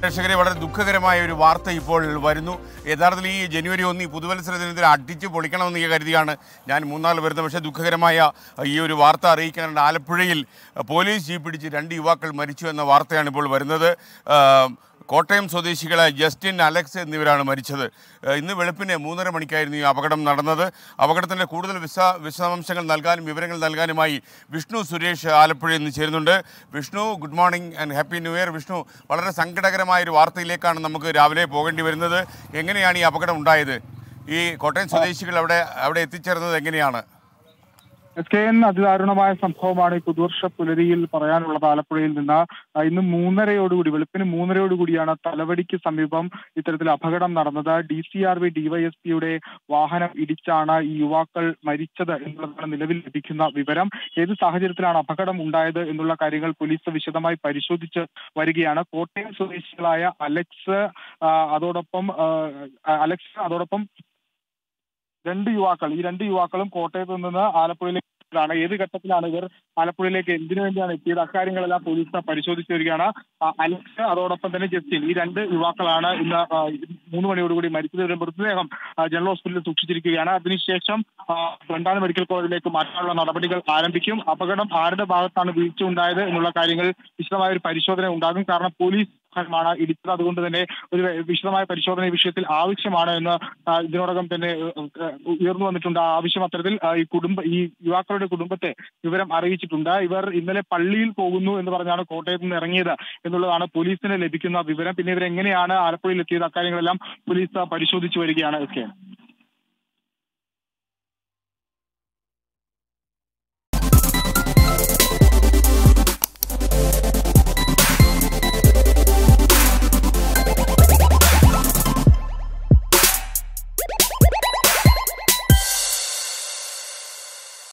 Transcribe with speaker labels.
Speaker 1: പ്രേക്ഷകരെ വളരെ ദുഃഖകരമായ ഒരു വാർത്ത ഇപ്പോൾ വരുന്നു യഥാർത്ഥത്തിൽ ഈ ജനുവരി ഒന്ന് ഈ പുതുവത്സര ദിനത്തിൽ അടിച്ചു പൊളിക്കണമെന്ന് ഈ കരുതിയാണ് ഞാൻ മൂന്നാൾ വരുന്നത് പക്ഷേ ദുഃഖകരമായ ഈ ഒരു വാർത്ത അറിയിക്കാനുണ്ട് ആലപ്പുഴയിൽ പോലീസ് ജീപ്പ് പിടിച്ച് രണ്ട് യുവാക്കൾ മരിച്ചു എന്ന വാർത്തയാണ് ഇപ്പോൾ വരുന്നത് ആ, കോട്ടയം സ്വദേശികളായ ജസ്റ്റിൻ അലക്സ് എന്നിവരാണ് മരിച്ചത് ഏഹ് ഇന്ന് വെളുപ്പിന് മൂന്നര മണിക്കായിരുന്നു ഈ അപകടം നടന്നത് അപകടത്തിൻ്റെ കൂടുതൽ വിശ വിശദാംശങ്ങൾ നൽകാനും വിവരങ്ങൾ നൽകാനുമായി വിഷ്ണു സുരേഷ് ആലപ്പുഴയിൽ നിന്ന് ചേരുന്നുണ്ട് Vishnu good morning and happy new year Vishnu വളരെ സങ്കടകരമായ ഒരു വാർത്തയിലേക്കാണ് നമുക്ക് രാവിലെ പോകേണ്ടി വരുന്നത് എങ്ങനെയാണ് ഈ അപകടം ഉണ്ടായത് ഈ കോട്ടയം സ്വദേശികൾ അവിടെ അവിടെ എത്തിച്ചേർന്നത് എങ്ങനെയാണ്
Speaker 2: എസ് കെ എൻ അതിദാരുണമായ സംഭവമാണ് ഈ പുതുവർഷ പുലരിയിൽ പറയാനുള്ളത് ആലപ്പുഴയിൽ നിന്ന് ആ, ഇന്ന് മൂന്നരയോടുകൂടി വെളുപ്പിന് മൂന്നരയോടുകൂടിയാണ് തലവടിക്ക് സമീപം ഇത്തരത്തിൽ അപകടം നടന്നത് ഡി സി ആർ ബി ഡിവൈഎസ്പിയുടെ വാഹനം ഇടിച്ചാണ് ഈ യുവാക്കൾ മരിച്ചത് എന്നുള്ളതാണ് നിലവിൽ ലഭിക്കുന്ന വിവരം ഏത് സാഹചര്യത്തിലാണ് അപകടം ഉണ്ടായത് എന്നുള്ള കാര്യങ്ങൾ പോലീസ് വിശദമായി പരിശോധിച്ച് വരികയാണ് കോട്ടയം സ്വദേശികളായ അലക്സ് ആ, അതോടൊപ്പം ആ, അലക്സ് അതോടൊപ്പം രണ്ട് യുവാക്കൾ ഈ രണ്ട് യുവാക്കളും കോട്ടയത്ത് നിന്ന് ആലപ്പുഴയിലേക്ക് ാണ് ഏത് ഘട്ടത്തിലാണ് ഇവർ ആലപ്പുഴയിലേക്ക് എന്തിനു വേണ്ടിയാണ് എത്തിയത് അക്കാര്യങ്ങളെല്ലാം പോലീസ് പരിശോധിച്ചു വരികയാണ് ആ, അലക്സ് അതോടൊപ്പം തന്നെ ജസ്റ്റിൻ ഈ രണ്ട് യുവാക്കളാണ് ഇന്ന് ആ, മൂന്ന് മണിയോടുകൂടി മരിച്ചത് ഇവരുടെ മൃതദേഹം ആ, ജനറൽ ഹോസ്പിറ്റലിൽ സൂക്ഷിച്ചിരിക്കുകയാണ് അതിനുശേഷം ആ, രണ്ടാം മെഡിക്കൽ കോളേജിലേക്ക് മാറ്റാനുള്ള നടപടികൾ ആരംഭിക്കും അപകടം ആരുടെ ഭാഗത്താണ് വീഴ്ച ഉണ്ടായത് എന്നുള്ള കാര്യങ്ങൾ വിശദമായ ഒരു പരിശോധന ഉണ്ടാകും കാരണം പോലീസ് വാഹനമാണ് ഇടിച്ചത് അതുകൊണ്ട് തന്നെ ഒരു വിശദമായ പരിശോധന ഈ വിഷയത്തിൽ ആവശ്യമാണ് എന്ന് ആ, ഇതിനോടകം തന്നെ ഏഹ്, ഏഹ്, ഉയർന്നു വന്നിട്ടുണ്ട് ആ ആവശ്യം അത്തരത്തിൽ ആ, ഈ കുടുംബ ഈ യുവാക്കളുടെ കുടുംബത്തെ വിവരം അറിയിച്ചിട്ടുണ്ട് ഇവർ ഇന്നലെ പള്ളിയിൽ പോകുന്നു എന്ന് പറഞ്ഞാണ് കോട്ടയത്ത് നിന്ന് ഇറങ്ങിയത് എന്നുള്ളതാണ് പോലീസിന് ലഭിക്കുന്ന വിവരം പിന്നെ ഇവരെങ്ങനെയാണ് ആലപ്പുഴയിൽ എത്തിയത് അക്കാര്യങ്ങളെല്ലാം പോലീസ് പരിശോധിച്ചു വരികയാണ് എസ് കെ